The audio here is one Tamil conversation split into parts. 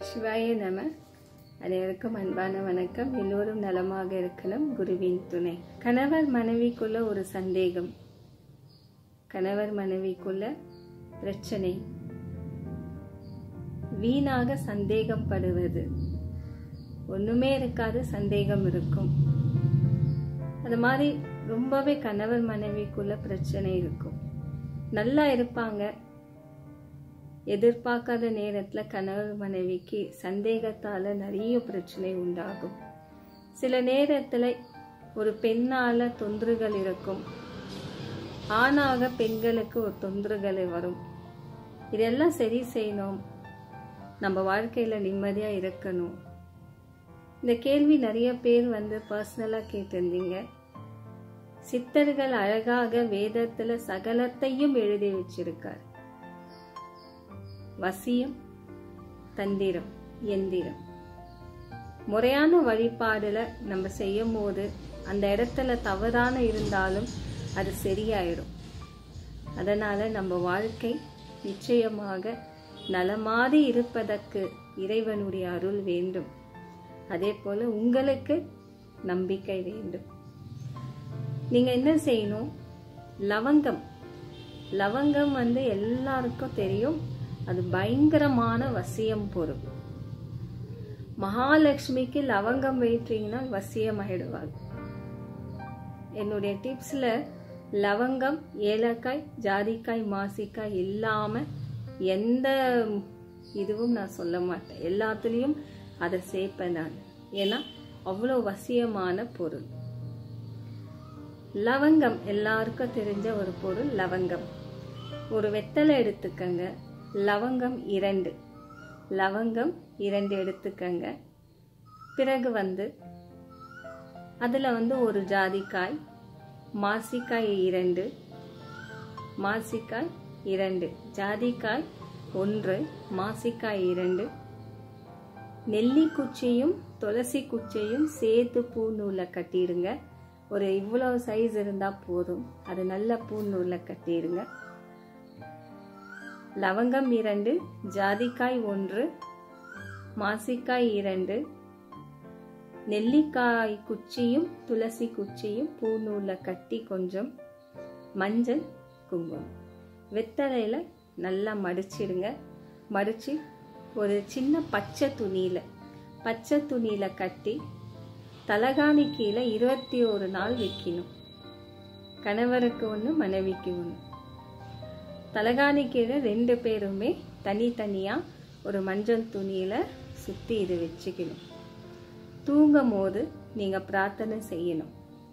சிவாய நம அனைவருக்கும் அன்பான வணக்கம் எல்லோரும் நலமாக இருக்கணும் குருவின் துணை கணவர் மனைவிக்குள்ள ஒரு சந்தேகம் கணவர் மனைவிக்குள்ள பிரச்சனை வீணாக சந்தேகம் படுவது ஒண்ணுமே இருக்காது சந்தேகம் இருக்கும் அது மாதிரி ரொம்பவே கணவர் மனைவிக்குள்ள பிரச்சனை இருக்கும் நல்லா இருப்பாங்க எதிர்பார்க்காத நேரத்துல கணவர் மனைவிக்கு சந்தேகத்தால நிறைய பிரச்சனை உண்டாகும் சில நேரத்துல ஒரு பெண்ணால தொந்தரவுகள் இருக்கும் ஆணாக பெண்களுக்கு ஒரு தொந்தரவுகள் வரும் இதெல்லாம் சரி செய்யணும் நம்ம வாழ்க்கையில நிம்மதியா இருக்கணும் இந்த கேள்வி நிறைய பேர் வந்து பர்சனலா கேட்டிருந்தீங்க சித்தர்கள் அழகாக வேதத்துல சகலத்தையும் எழுதி வச்சிருக்கார் வசியம் தந்திரம் எந்திரம் முறையான வழிபாடுல நம்ம செய்யும் போது அந்த இடத்துல தவறான இருந்தாலும் அது சரியாயிடும் அதனால நம்ம வாழ்க்கை நிச்சயமாக நலமாதி இருப்பதற்கு இறைவனுடைய அருள் வேண்டும் அதே போல உங்களுக்கு நம்பிக்கை வேண்டும் நீங்க என்ன செய்யணும் லவங்கம் லவங்கம் வந்து எல்லாருக்கும் தெரியும் அது பயங்கரமான வசியம் பொருள் மகாலட்சுமிக்கு லவங்கம் வைத்தீங்கன்னா வசியம் ஆயிடுவாங்க என்னுடைய டிப்ஸ்ல லவங்கம் ஏலக்காய் ஜாதிக்காய் மாசிக்காய் இல்லாம எந்த இதுவும் நான் சொல்ல மாட்டேன் எல்லாத்துலேயும் அதை சேர்ப்பேன் நான் ஏன்னா அவ்வளோ வசியமான பொருள் லவங்கம் எல்லாருக்கும் தெரிஞ்ச ஒரு பொருள் லவங்கம் ஒரு வெத்தலை எடுத்துக்கங்க லவங்கம் இரண்டு லவங்கம் இரண்டு எடுத்துக்கங்க பிறகு வந்து அதில் வந்து ஒரு ஜாதிக்காய் மாசிக்காய் இரண்டு மாசிக்காய் இரண்டு ஜாதிக்காய் ஒன்று மாசிக்காய் இரண்டு நெல்லி குச்சியும் துளசி குச்சியும் சேர்த்து பூ நூலில் கட்டிடுங்க ஒரு இவ்வளோ சைஸ் இருந்தால் போதும் அது நல்ல பூ நூலில் கட்டிடுங்க லவங்கம் இரண்டு ஜாதிக்காய் ஒன்று மாசிக்காய் இரண்டு நெல்லிக்காய் குச்சியும் துளசி குச்சியும் பூநூலில் கட்டி கொஞ்சம் மஞ்சள் குங்குமம் வெத்தலையில் நல்லா மடிச்சிடுங்க மடித்து ஒரு சின்ன பச்சை துணியில் பச்சை துணியில் கட்டி தலகாணி கீழே இருபத்தி ஒரு நாள் வைக்கணும் கணவருக்கு ஒன்று மனைவிக்கு ஒன்று தலகாணி கீழே ரெண்டு பேருமே தனித்தனியாக ஒரு மஞ்சள் துணியில் சுற்றி இது வச்சுக்கணும் தூங்கும் போது நீங்கள் பிரார்த்தனை செய்யணும்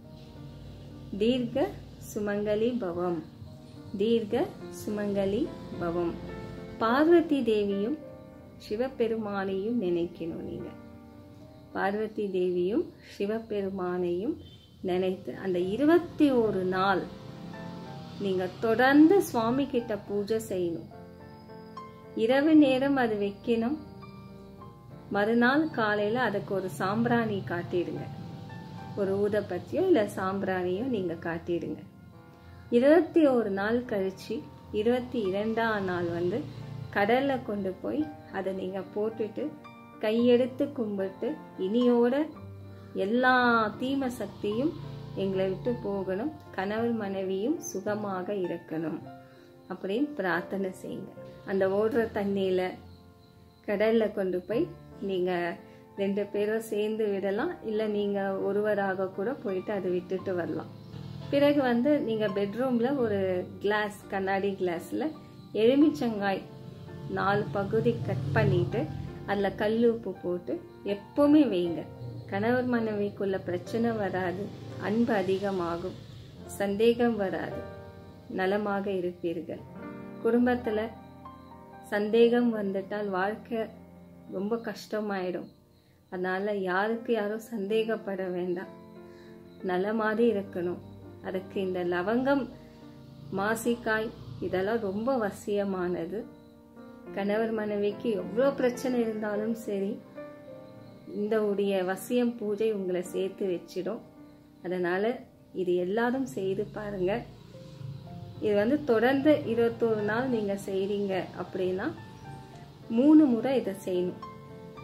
தீர்க்க சுமங்கலி பவம் தீர்க்க சுமங்கலி பவம் பார்வதி தேவியும் சிவபெருமானையும் நினைக்கணும் நீங்கள் பார்வதி தேவியும் சிவபெருமானையும் நினைத்து அந்த இருபத்தி ஒரு நாள் நீங்க தொடர்ந்து சுவாமி கிட்ட பூஜை செய்யணும் இரவு நேரம் அது வைக்கணும் மறுநாள் காலையில அதுக்கு ஒரு சாம்பிராணி காட்டிடுங்க ஒரு ஊதப்பத்தியோ இல்ல சாம்பிராணியோ நீங்க காட்டிடுங்க இருபத்தி ஒரு நாள் கழிச்சு இருபத்தி இரண்டாம் நாள் வந்து கடல்ல கொண்டு போய் அதை நீங்க போட்டுட்டு கையெடுத்து கும்பிட்டு இனியோட எல்லா தீம சக்தியும் எங்களை விட்டு போகணும் கணவர் மனைவியும் சுகமாக இருக்கணும் அப்படின்னு பிரார்த்தனை செய்யுங்க அந்த ஓடுற தண்ணியில கடல்ல கொண்டு போய் நீங்க ரெண்டு பேரும் சேர்ந்து விடலாம் இல்லை நீங்க ஒருவராக கூட போயிட்டு அதை விட்டுட்டு வரலாம் பிறகு வந்து நீங்க பெட்ரூம்ல ஒரு கிளாஸ் கண்ணாடி கிளாஸ்ல எலுமிச்சங்காய் நாலு பகுதி கட் பண்ணிட்டு அதில் கல் உப்பு போட்டு எப்பவுமே வைங்க கணவர் மனைவிக்குள்ள பிரச்சனை வராது அன்பு அதிகமாகும் சந்தேகம் வராது நலமாக இருப்பீர்கள் குடும்பத்தில் சந்தேகம் வந்துட்டால் வாழ்க்கை ரொம்ப கஷ்டமாயிடும் அதனால யாருக்கு யாரும் சந்தேகப்பட வேண்டாம் நலமாதி இருக்கணும் அதுக்கு இந்த லவங்கம் மாசிக்காய் இதெல்லாம் ரொம்ப வசியமானது கணவர் மனைவிக்கு எவ்வளோ பிரச்சனை இருந்தாலும் சரி இந்த உடைய வசியம் பூஜை உங்களை சேர்த்து வச்சிடும் அதனால் இது எல்லாரும் செய்து பாருங்க இது வந்து தொடர்ந்து இருபத்தோரு நாள் நீங்கள் செய்கிறீங்க அப்படின்னா மூணு முறை இதை செய்யணும்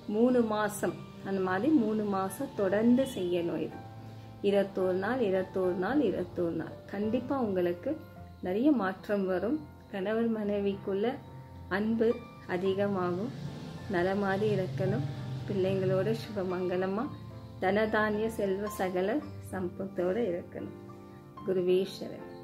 மூணு மாதம் அந்த மாதிரி மூணு மாதம் தொடர்ந்து செய்யணும் இது இருபத்தோரு நாள் இருபத்தோரு நாள் இருபத்தோரு நாள் கண்டிப்பாக உங்களுக்கு நிறைய மாற்றம் வரும் கணவன் மனைவிக்குள்ள அன்பு அதிகமாகும் நலமாதி இருக்கணும் பிள்ளைங்களோட சுபமங்கலமாக தனதானிய செல்வ சகல சம்பத்தோடு இருக்கணும் குருவேஸ்வரன்